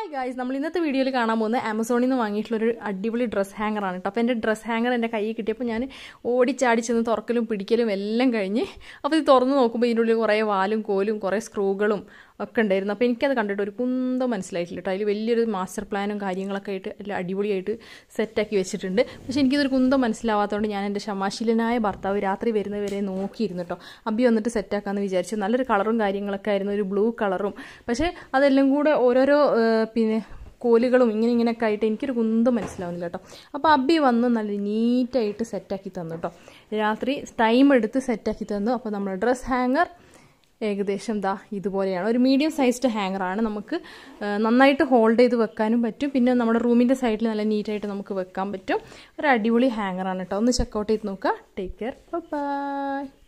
guys നമ്മൾ ഇന്നത്തെ വീഡിയോയിൽ കാണാൻ പോകുന്നത് ആമസോണിൽ നിന്ന് വാങ്ങിയിട്ടുള്ള ഒരു അടിപൊളി ഡ്രസ്സ് ഹാങ്ങറാണ് കേട്ടോ അപ്പോൾ എൻ്റെ ഡ്രസ്സ് ഹാങ്ങർ എൻ്റെ കയ്യിൽ കിട്ടിയപ്പോൾ ഞാൻ ഓടിച്ചാടി ചെന്ന് തുറക്കലും പിടിക്കലും എല്ലാം കഴിഞ്ഞ് അപ്പോൾ ഇത് തുറന്ന് നോക്കുമ്പോൾ ഇതിൻ്റെ ഉള്ളിൽ കുറേ വാലും കോലും കുറേ സ്ക്രൂകളും ഒക്കെ ഉണ്ടായിരുന്നു അപ്പോൾ എനിക്കത് കണ്ടിട്ട് ഒരു കുന്തം മനസ്സിലായിട്ടില്ല കേട്ടോ അതിൽ വലിയൊരു മാസ്റ്റർ പ്ലാനും കാര്യങ്ങളൊക്കെ ആയിട്ട് എല്ലാം അടിപൊളിയായിട്ട് സെറ്റാക്കി വെച്ചിട്ടുണ്ട് പക്ഷേ എനിക്കിതൊരു കുന്തം മനസ്സിലാവാത്തതുകൊണ്ട് ഞാൻ എൻ്റെ ക്ഷമാശീലനായ ഭർത്താവ് രാത്രി വരുന്നവരെ നോക്കിയിരുന്നു കേട്ടോ അബി വന്നിട്ട് സെറ്റാക്കാമെന്ന് വിചാരിച്ചു നല്ലൊരു കളറും കാര്യങ്ങളൊക്കെ ആയിരുന്നു ഒരു ബ്ലൂ കളറും പക്ഷേ അതെല്ലാം കൂടെ ഓരോരോ ഏഹ്, പിന്നെ കോലുകളും ഇങ്ങനെ ഇങ്ങനെയൊക്കെ ആയിട്ട് എനിക്കൊരു കുന്തം മനസ്സിലാവുന്നില്ല കേട്ടോ അപ്പോൾ അബി വന്ന് നല്ല നീറ്റായിട്ട് സെറ്റാക്കി തന്നു കേട്ടോ രാത്രി ടൈം എടുത്ത് സെറ്റാക്കി തന്നു അപ്പോൾ നമ്മുടെ ഡ്രസ് ഹാങ്ങർ ഏകദേശം ദാ ഇതുപോലെയാണ് ഒരു മീഡിയം സൈസ്ഡ് ഹാങ്ങറാണ് നമുക്ക് ആ, നന്നായിട്ട് ഹോൾഡ് ചെയ്ത് വെക്കാനും പറ്റും പിന്നെ നമ്മുടെ റൂമിൻ്റെ സൈഡിൽ നല്ല നീറ്റായിട്ട് നമുക്ക് വെക്കാൻ പറ്റും ഒരു അടിപൊളി ഹാങ്ങറാണ് കേട്ടോ ഒന്ന് ചെക്കൗട്ട് ചെയ്ത് നോക്കുക ടേക്ക് കെയർ ബൈ